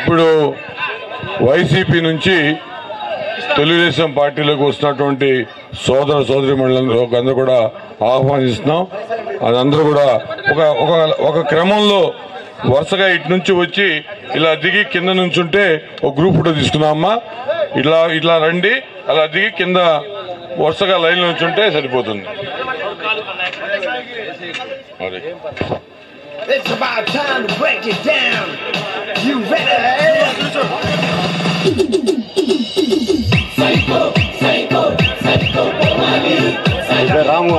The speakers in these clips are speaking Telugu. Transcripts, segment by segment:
ఇప్పుడు వైసీపీ నుంచి తెలుగుదేశం పార్టీలోకి వస్తున్నటువంటి సోదర సోదరి అందరూ కూడా ఆహ్వానిస్తున్నాం అదందరూ కూడా ఒక ఒక ఒక క్రమంలో వరుసగా ఇటు నుంచి వచ్చి ఇలా దిగి కింద నుంచుంటే ఒక గ్రూప్ ఫోటో తీసుకున్నామమ్మా ఇట్లా ఇట్లా రండి అలా దిగి కింద వరుసగా లైన్లో నుంచుంటే సరిపోతుంది అది It's about time to break it down. You ready? రాము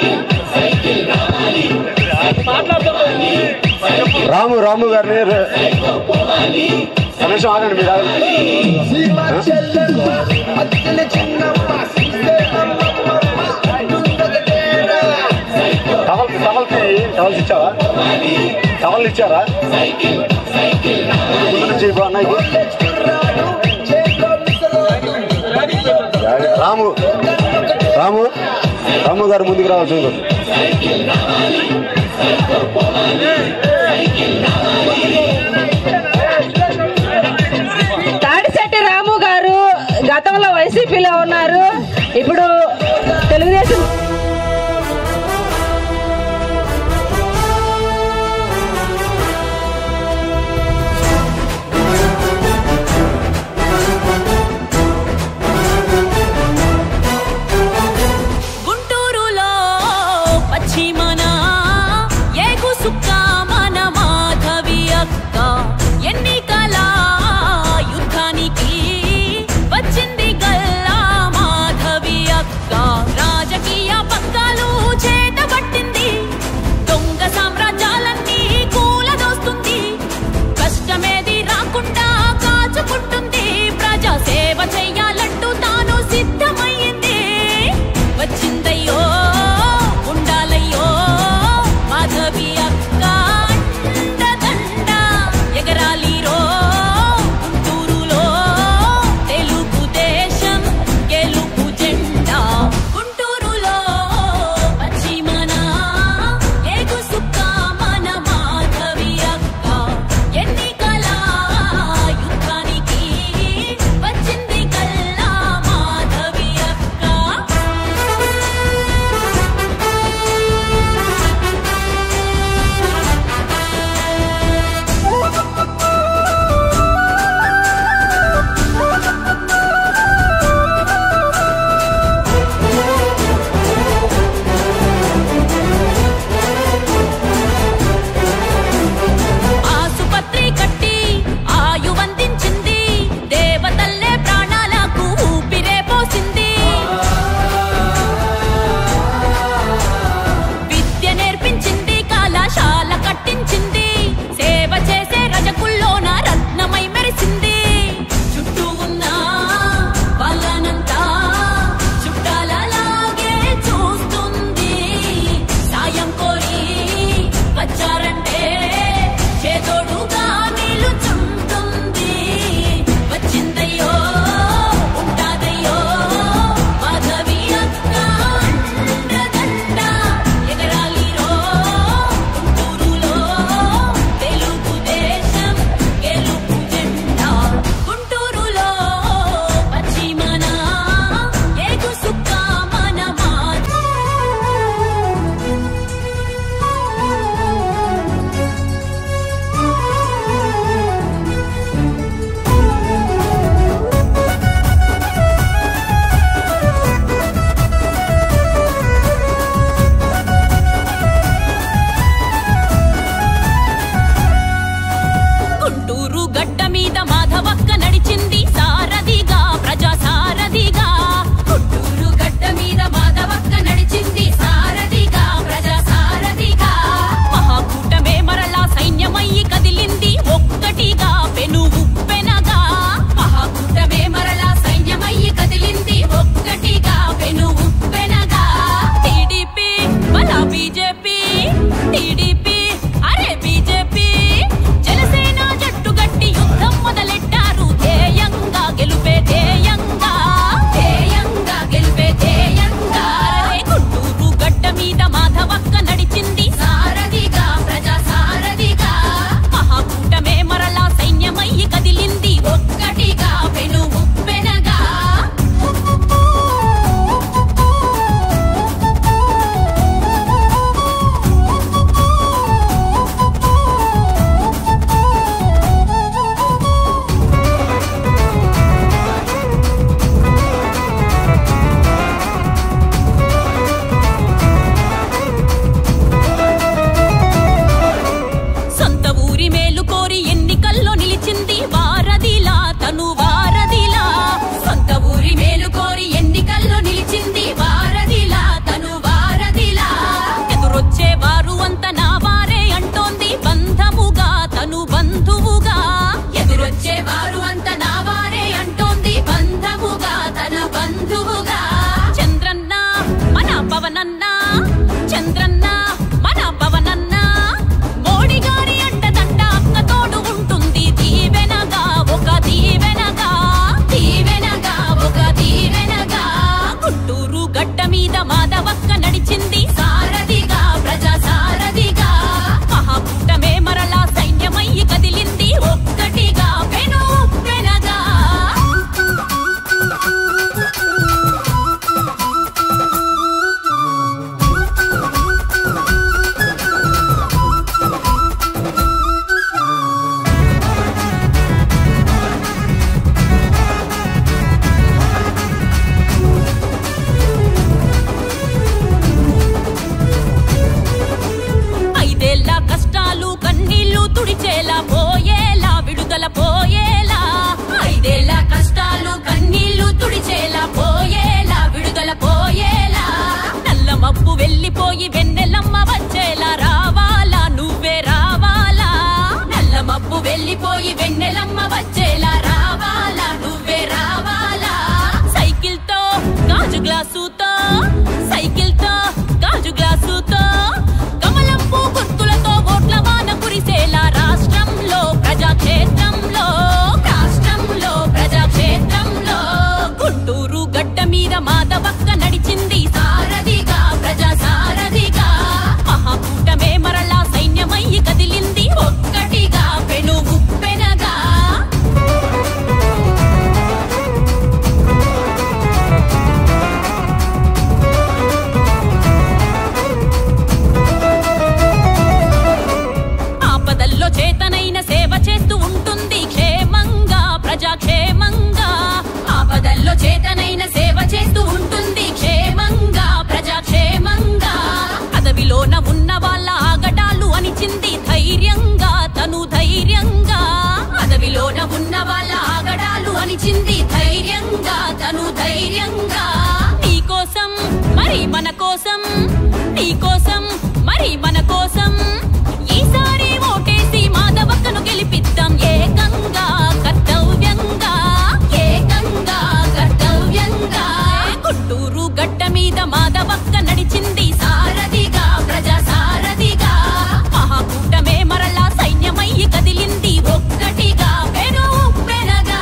రాము రాము గారిని రే- కనీసం ఆగండి మీరు ఆగండి. See my చెల్లెమ్మ, అత్తెల చిన్నమ్మ, చూస్తే అమ్మమ్మ, గుండెల తేడా. టవల్ టవల్కి టవల్స్ ఇచ్చావా టవల్ ఇచ్చారా ముందు నుంచి ఇవ్వు అన్నయ్యకి. చేతిలో ముసలోడు. రాము రాము రాము గారు ముందుకు రావచ్చు ఇంకోటి. తాడిశెట్టి రాము గారు గతంలో వైసీపీలో ఉన్నారు ఇప్పుడు తెలుగుదేశం గుంటూరులో పశ్చిమన ఏగు సుక్క మన మాధవి అక్క ఎన్నికల యుద్ధానికి వచ్చింది గల్లా మాధవి అక్క రాజకీయ పక్కాలు చేతబట్టింది దొంగ సామ్రాజ్యాలన్నీ కూలదోస్తుంది కష్టమేది రాకుండా కాచుకుంటుంది ప్రజా సేవ చెయ్యాలంటూ తాను సిద్ధమయ్యింది వచ్చిందయ్యో ఉండాలయ్యో మాధవి అక్క నడిచింది ధైర్యంగా తను ధైర్యంగా అడవిలోన ఉన్న వాళ్ళ ఆగడాలు అనిచింది ధైర్యంగా తను ధైర్యంగా నీకోసం మరి మన కోసం నీకోసం మరి మన కోసం ఈసారి ఓటేసి మాధవక్కను గెలిపిద్దాం ఏకంగా కర్తవ్యంగా ఏకంగా కర్తవ్యంగా గుంటూరు గడ్డ మీద మాధవక్క నడిచింది సారథిగా ప్రజా సారథిగా మహాకూటమే మరలా సైన్యమయ్యి కదిలింది ఒక్కటిగా పెను పెనగా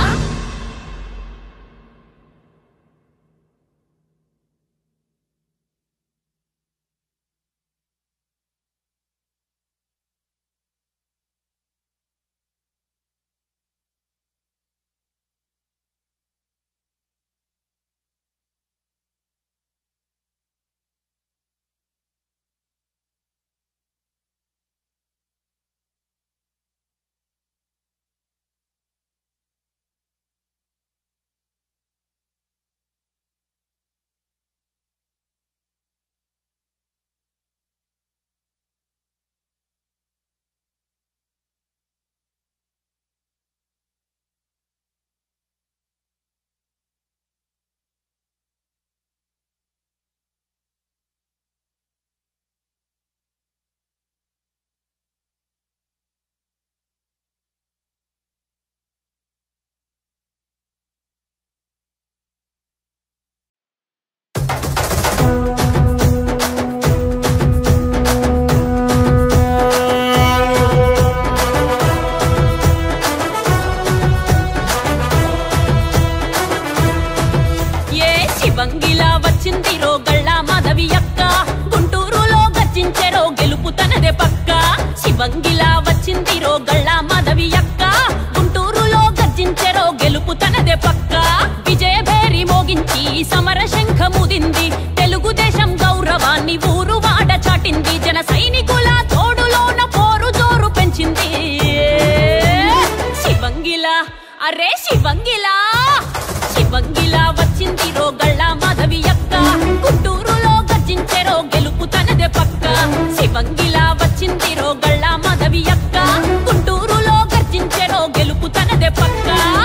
ఏ శివంగిలా వచ్చింది రోగళ్ళ మాధవి అక్క గుంటూరులో గర్జించెరో గెలుపు తనదే పక్క శివంగిలా వచ్చింది రోగళ్ళ మాధవి అక్క గుంటూరులో గర్జించెరో గెలుపు తనదే పక్క విజయ భేరి మోగించి సమర శంఖముదింది తెలుగుదేశం గౌరవాన్ని ఊరు వాడ చాటింది జన సైనికుల తోడులోన పోరు జోరు పెంచింది శివంగిలా అరే శివంగిలా శివంగిలా వచ్చింది రోగళ్ళ మాధవి అక్క గుంటూరులో గర్జించెరో గెలుపు తనదే పక్క శివంగిలా వచ్చింది రోగళ్ళ మాధవి అక్క గుంటూరులో గర్జించెరో గెలుపు తనదే పక్క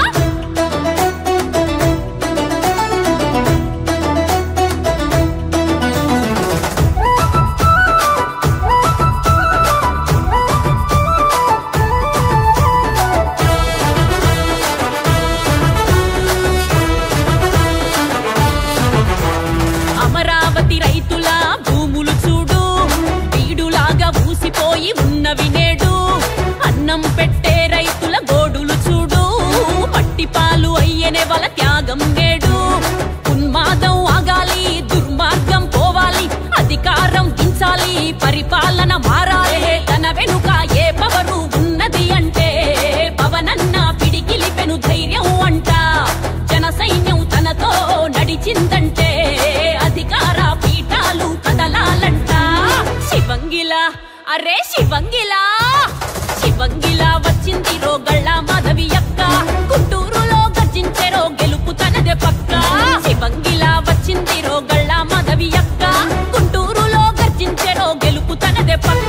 అమరావతి రైతుల భూములు చూడు వీడులాగా ఊసిపోయి ఉన్నవి నేడు అన్నం పెట్టే రైతుల గోడులు చూడు మట్టి పాలు అయ్యనే వాళ్ళ త్యాగం నేడు ఉన్మాదం ఆగాలి దుర్మార్గం పోవాలి అధికారం దించాలి పరిపాలన మారాలి తన వెనుక ఏ పవరు ఉన్నది అంటే పవనన్న పిడికిలి పెను ధైర్యం అంట జన సైన్యం తనతో నడిచిందంటే అధికార పీఠాలు కదలాలంట శివంగిలా అరే శివంగిలా శివంగిలా వచ్చింది రోగళ్ళ మాధవి అక్క గుంటూరులో గర్జించెరో గెలుపు తనదే పక్క శివంగిలా వచ్చింది రోగళ్ళ మాధవి అక్క గుంటూరులో గర్జించెరో గెలుపు తనదే పక్క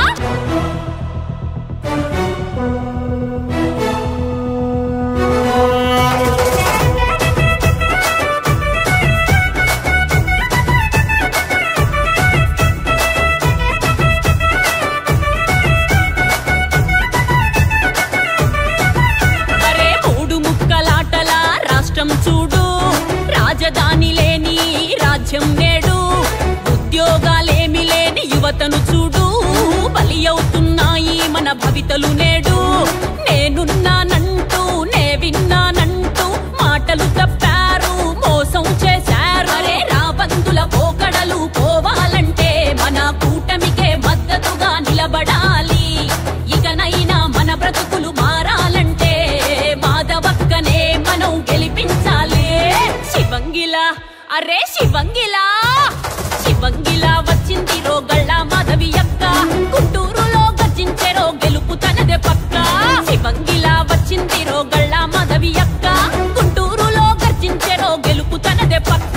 అరే మూడు ముక్కలాటల రాష్ట్రం చూడు రాజధాని లేని రాజ్యం నేడు ఉద్యోగాలేమి లేని యువతను చూడు బలి అవుతున్నాయి మన భవితలు నేడు నేనున్నానంటూ నే విన్నానంటూ మాటలు తప్పారు మోసం చేశారు అరే రాబందుల పోకడలు పోవాలంటే మన కూటమికే మద్దతుగా నిలబడాలి ఇకనైనా మన బ్రతుకులు మారాలంటే మాధవక్కనే మనం గెలిపించాలి శివంగిలా అరే శివంగిలా శివంగిలా వచ్చింది రోగళ్ళ మాధవి అక్క గుంటూరులో గర్జించెరో గెలుపు తనదే పక్క శివంగిలా వచ్చింది రోగళ్ళ మాధవి అక్క గుంటూరులో గర్జించెరో గెలుపు తనదే పక్క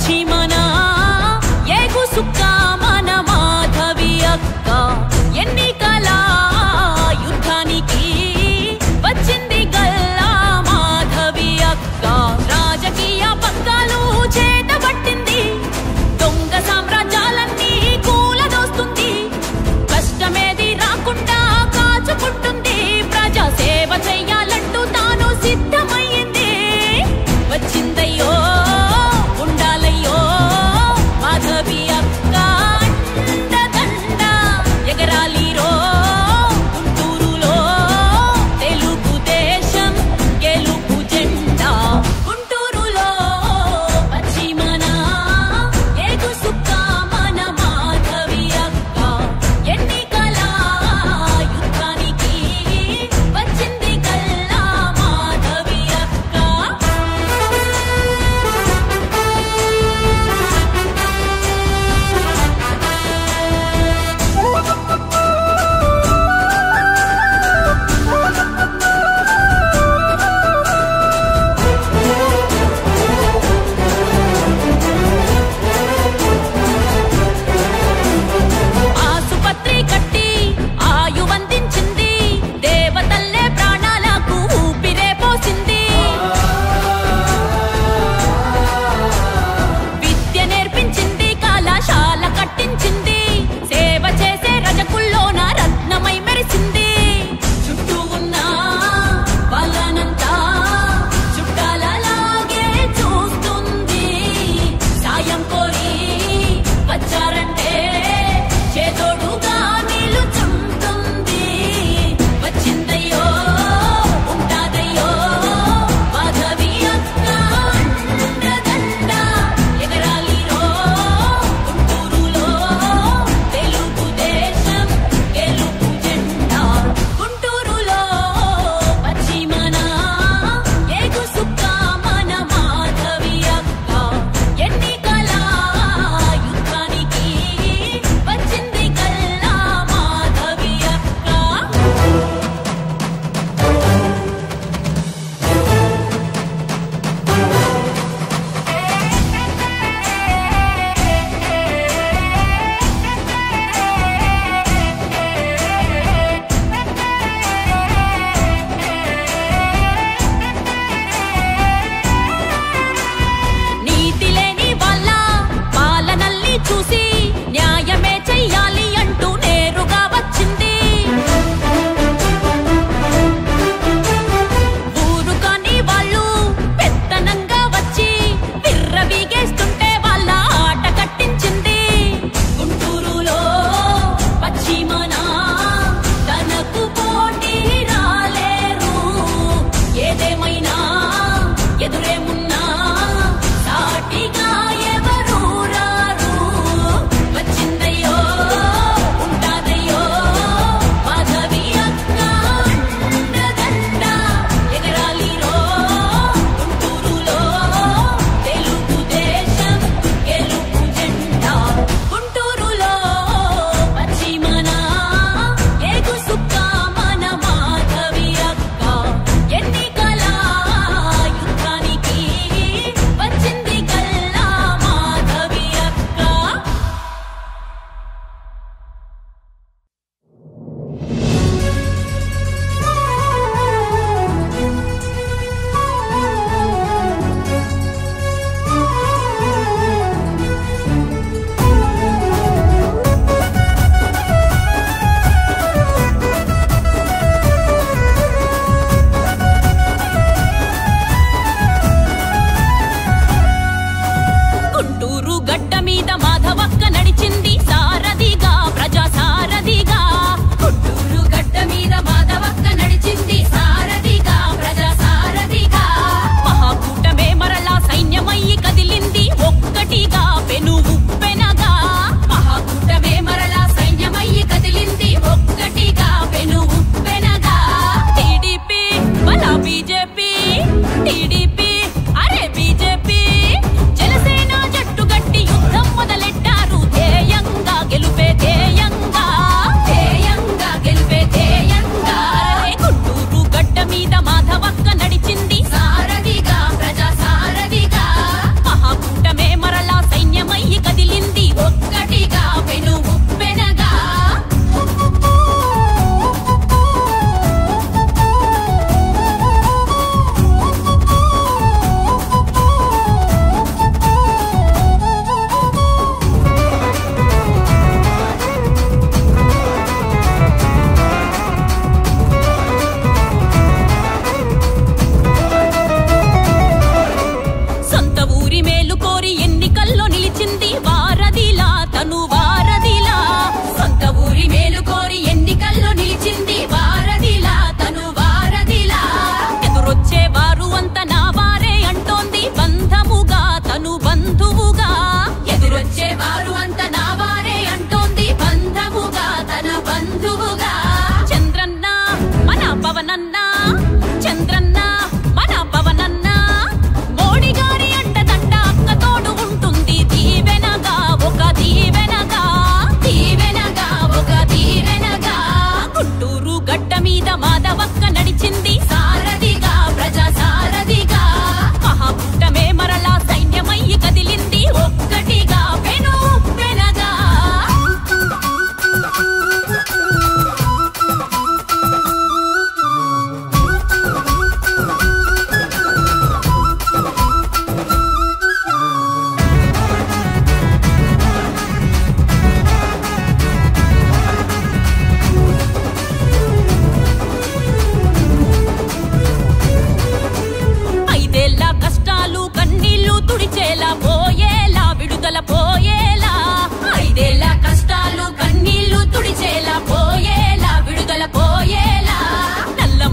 చీమన ఏగు సుక్క మన మాధవి అక్క ఎన్నికల యుద్ధానికి వచ్చింది గల్లా మాధవి అక్క రాజకీయ పక్కాలు చేతబట్టింది దొంగ సామ్రాజ్యాలన్నీ కూలదోస్తుంది కష్టమేది రాకుండా కాచుకుంటుంది ప్రజా సేవ చెయ్యాలంటూ తాను సిద్ధమయ్యింది వచ్చిందయ్యో ఉండాలయ్యో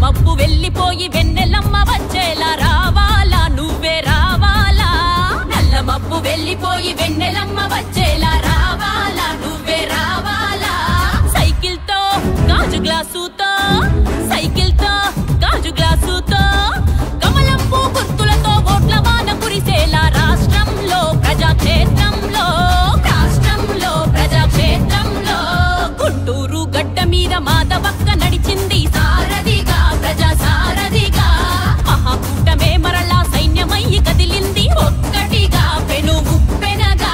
మబ్బు వెళ్ళిపోయి వెన్నెలమ్మ వచ్చేలా రావాలా నువ్వే రావాలా నల్ల మబ్బు వెళ్ళిపోయి వెన్నెలమ్మ వచ్చేలా రావాలా నువ్వే రావాలా సైకిల్ తో గాజు గ్లాసుతో సైకిల్ తో గాజు గ్లాసుతో కమలం పూ గుర్తులతో ఓట్ల వాన కురిసేలా రాష్ట్రంలో ప్రజాక్షేత్రంలో రాష్ట్రంలో ప్రజాక్షేత్రంలో గుంటూరు గడ్డ మీద మాధవక్క నడిచింది సారథిగా ప్రజా సారథిగా మహాకూటమే మరలా సైన్యమయ్యి కదిలింది ఒక్కటిగా పెను ఉప్పెనగా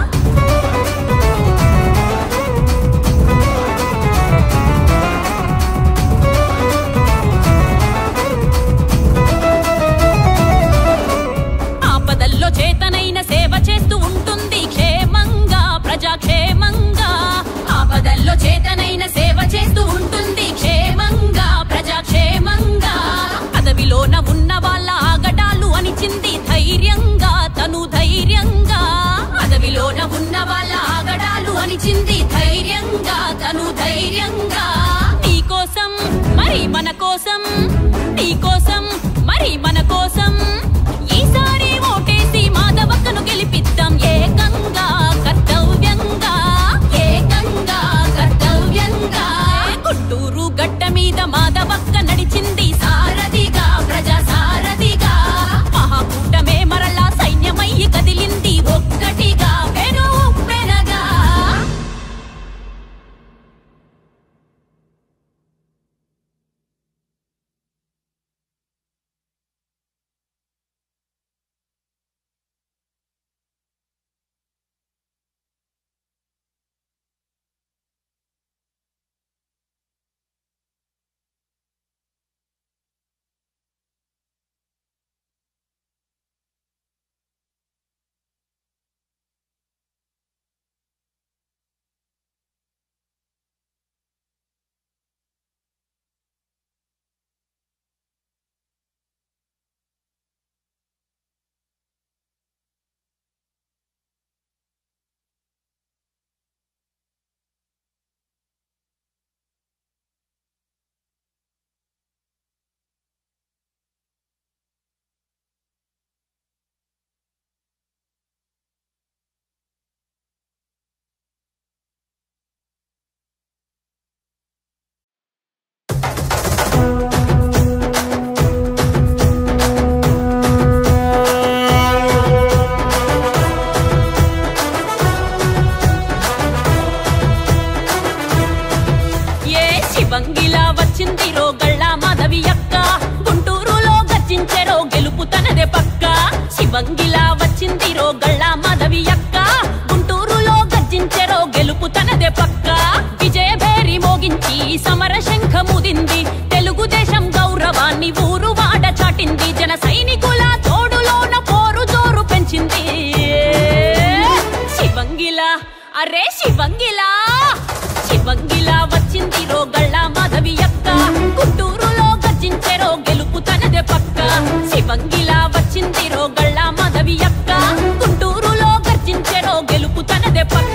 ఆపదల్లో చేతనైన సేవ చేస్తూ ఉంటుంది క్షేమంగా ప్రజాక్షేమంగా ఆపదల్లో చేతనైన సేవ చేస్తూ ఉంటుంది క్షేమంగా ప్రజాక్షేమంగా పదవిలోన ఉన్న వాళ్ళ ఆగడాలు అనిచింది ధైర్యంగా తను ధైర్యంగా పదవిలోన ఉన్న వాళ్ళ ఆగడాలు అనిచింది ధైర్యంగా తను ధైర్యంగా నీ కోసం మరి మన కోసం నీ కోసం మరి మన కోసం ఈసారి ఓటేసి మాధవక్కను గెలిపిద్దాం ఏకంగా కర్తవ్యంగా ఏకంగా కర్తవ్యంగా గుంటూరు గడ్డ మీద మాధవక్క నడిచింది సారథిగా ప్రజా సారథిగా మహాకూటమే మరలా సైన్యమయ్యి కదిలింది ఒక్కటిగా పెను పెనగా ఏ శివంగిలా వచ్చింది రోగళ్ళ మాధవి అక్క గుంటూరులో గర్జించెరో గెలుపు తనదే పక్క శివంగిలా వచ్చింది రోగళ్ళ మాధవి అక్క గుంటూరులో గర్జించెరో గెలుపు తనదే పక్క విజయ భేరి మోగించి సమర శంఖముదింది తెలుగుదేశం గౌరవాన్ని ఊరు వాడ చాటింది జన సైనికుల తోడులోన పోరు జోరు పెంచింది శివంగిలా అరే శివంగిలా శివంగిలా వచ్చింది రోగళ్ళ మాధవి అక్క గుంటూరులో గర్జించెరో గెలుపు తనదే పక్క శివంగిలా వచ్చింది రోగళ్ళ మాధవి అక్క గుంటూరులో గర్జించెరో గెలుపు తనదే పక్క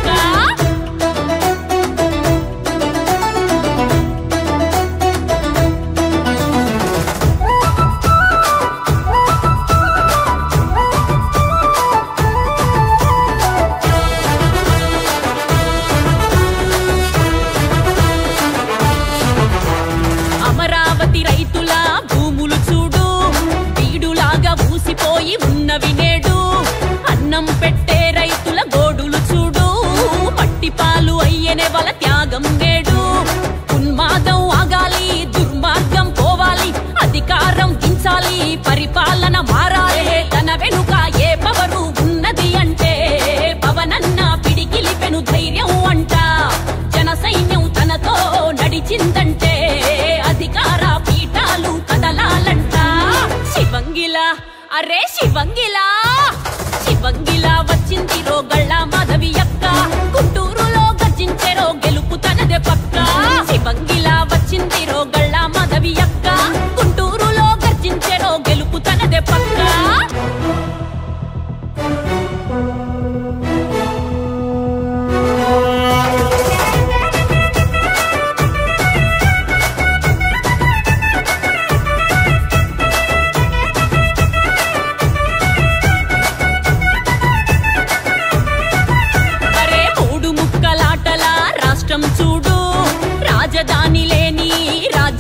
అమరావతి రైతుల భూములు చూడు బీడులాగా ఊసిపోయి ఉన్నవి నేడు అన్నం పెట్టే రైతుల గోడులు చూడు మట్టి పాలు అయ్యనే వాళ్ళ త్యాగం నేడు ఉన్మాదం ఆగాలి దుర్మార్గం పోవాలి అధికారం దించాలి పరిపాలన మారాలి తన వెనుక ఏ పవరు ఉన్నది అంటే పవనన్న పిడికిలి పెను ధైర్యం అంట జన సైన్యం తనతో నడిచిందంటే అధికార పీఠాలు కదలాలంట శివంగిలా అరే శివంగిలా శివంగిలా వచ్చింది రోగళ్ళ మాధవి అక్క గుంటూరులో గర్జించెరో గెలుపు తనదే పక్క శివంగిలా వచ్చింది రోగళ్ళ మాధవి అక్క గుంటూరులో గర్జించెరో గెలుపు తనదే పక్క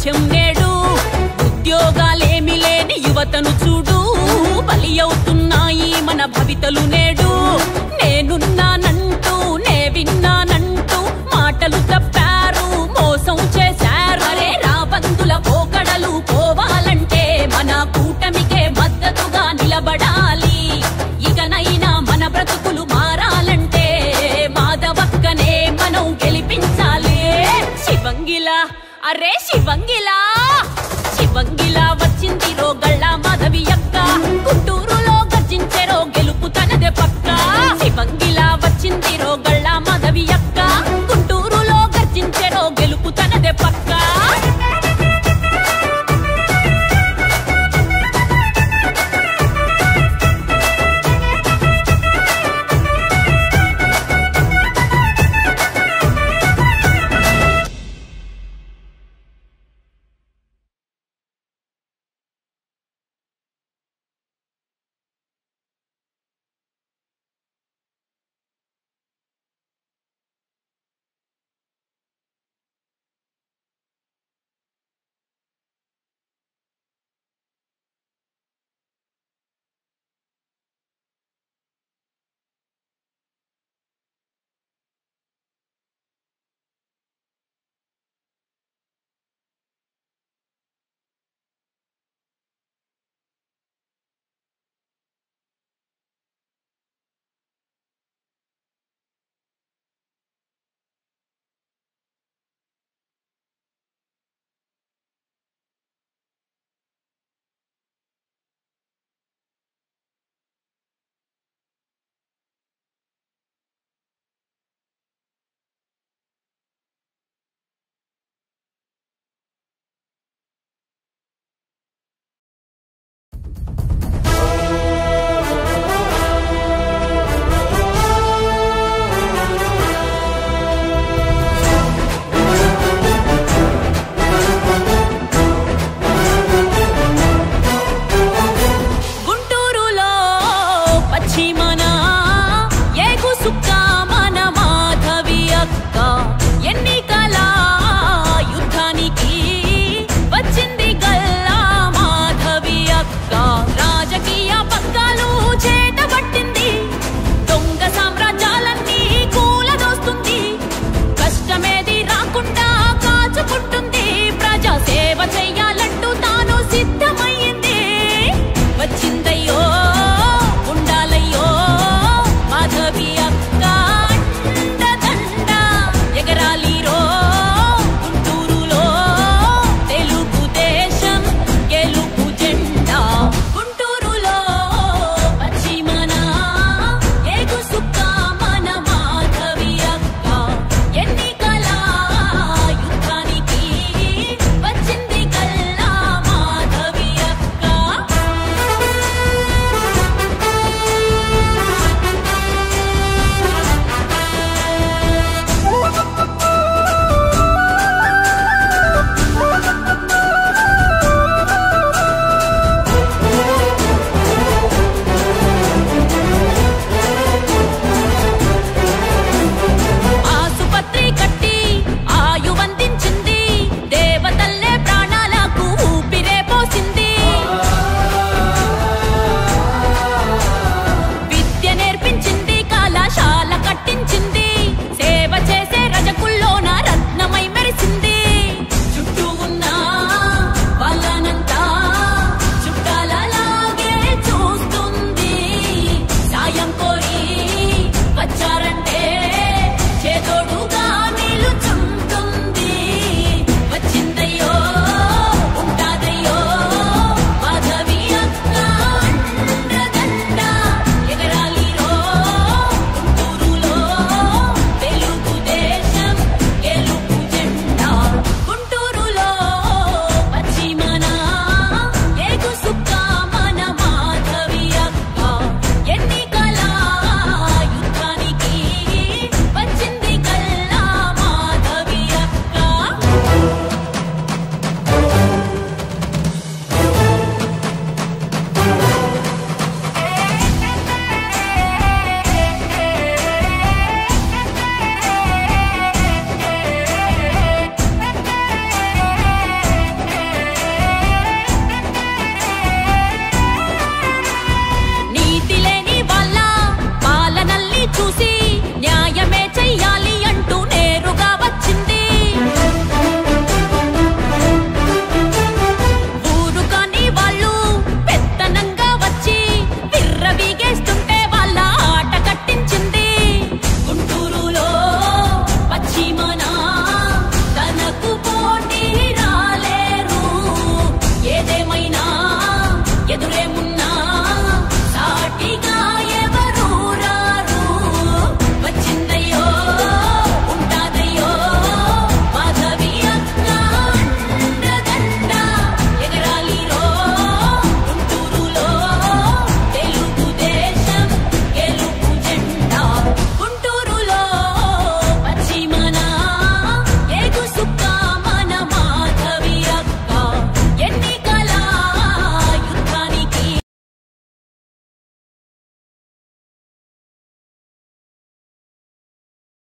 రాజ్యం నేడు ఉద్యోగాలేమి లేని యువతను చూడు బలి అవుతున్నాయి మన భవితలు నేడు నేనున్నానంటూ నే విన్నానంటూ మాటలు తప్పారు మోసం చేశారు అరే రాబందుల పోకడలు పోవాలంటే మన కూటమికే మద్దతుగా నిలబడాలి ఇకనైనా మన బ్రతుకులు మారాలంటే మాధవక్కనే మనం గెలిపించాలి శివంగిలా అరే శివంగిలా